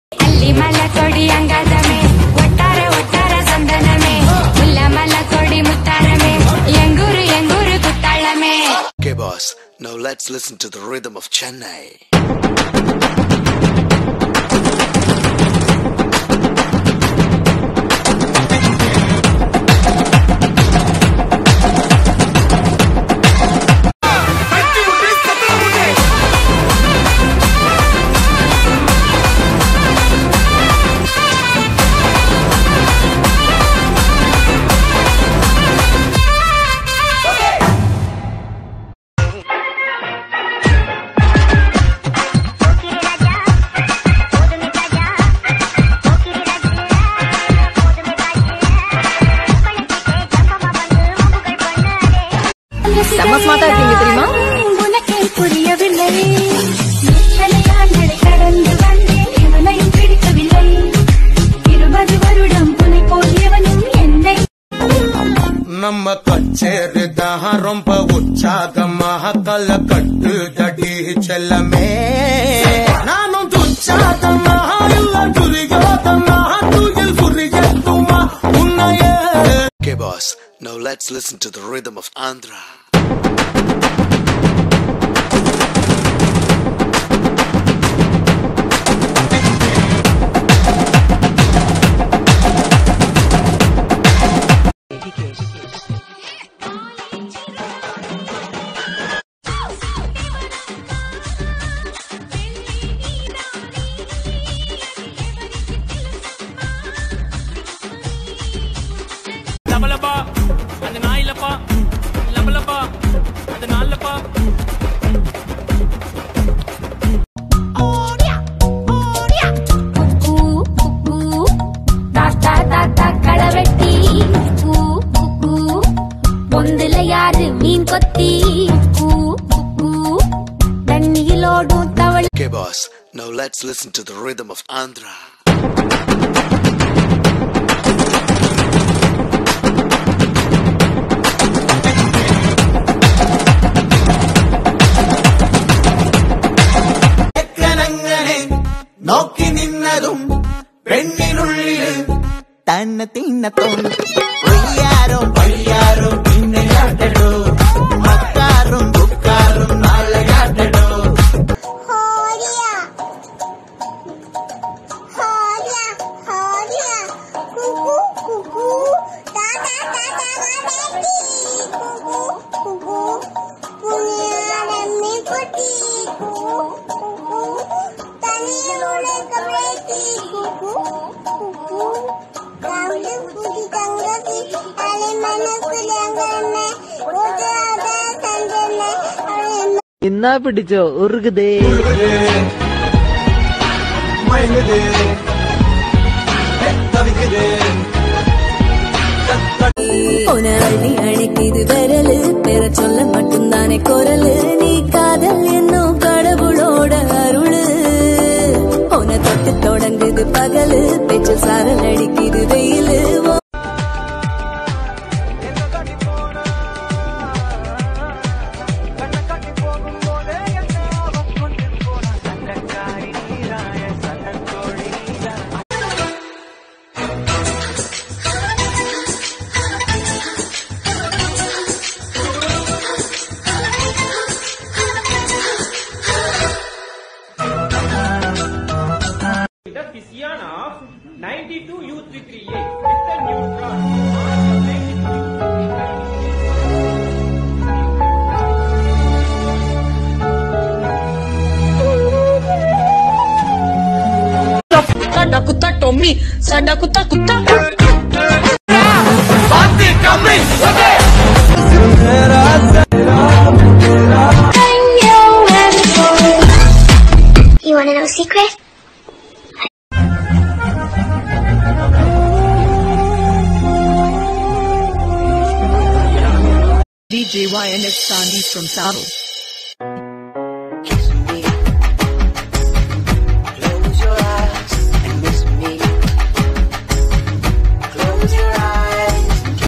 ಅಲ್ಲಿಮಲ ಕೊಡಿ ಅಂಗಾದಮೆ ಒಟ್ಟಾರೆ ಒಟ್ಟಾರೆ ಸಂದನಮೆ ಮುಲ್ಲಮಲ ಕೊಡಿ ಮುತ್ತಾರಮೆ ಎಂಗೂರು ಎಂಗೂರು ಕುತ್ತಾಳಮೆ Okay, boss. Now let's listen to the rhythm of Chennai. செம்ம ஸ்மார்ட்டா இருக்கீங்க தெரியுமா உனக்கே புரியவில்லை எத்தனை ஆண்டுகளை கடந்து வந்தேன் எவனையும் பிடிக்கவில்லை இருபது வருடம் புனை போல் எவனும் என்னை நம்ம கச்சேரிதான் ரொம்ப உற்சாகமாக கல கட்டு தடி செல்லமே நானும் துச்சாதமாக இல்ல துரியோதமாக துயில் புரியட்டுமா உன்னையே Okay, boss. Now let's listen to the rhythm of Andhra. லபலபா அந்த நாயிலப்பா லபலபா அந்த நாலப்பா குக்கு குக்கு தாத்தா தாத்தா களவெட்டி குக்கு குக்கு பொந்துல யாரு மீன் கொத்தி குக்கு குக்கு தண்ணியிலோடும் தவளை Okay, boss. Now let's listen to the rhythm of Andhra. എക്കനങ്ങനെ നോക്കി നിന്നതും പെണ്ണിനുള്ളില് തന്നെ തിന്നത്തും ഒയ്യാരും പയ്യാരും പിന്നെയാട്ടടോ മക്കാരും ബുക്കാരും നാളെയാട്ടടോ Horia. Horia, horia. Cucu, cucu. Ta ta ta ta ta baby. Cucu, cucu. Punya mi putih. Cucu, cucu. Tani lule kebeti. Cucu, cucu. Kamu putih tanggati. Ale mana kulianggane. Udah ada tandane. Ale എന്നാ പിടിച്ചോ ഉറുകുതേ மயங்குது தவிக்குது உன அள்ளி அழைக்குது விரலு பெற சொல்ல மட்டும்தானே குரலு நீ காதல் என்னும் கடவுளோட அருளு உன தொட்டு தொடங்குது பகலு பேச்சு சாரல் அடிக்குது வெயிலு ஓ The fission of 92U338 with the neutron. Sada kuta Tommy, sada kuta kuta. You wanna know a secret? DJ YNS Sandy from Saddle.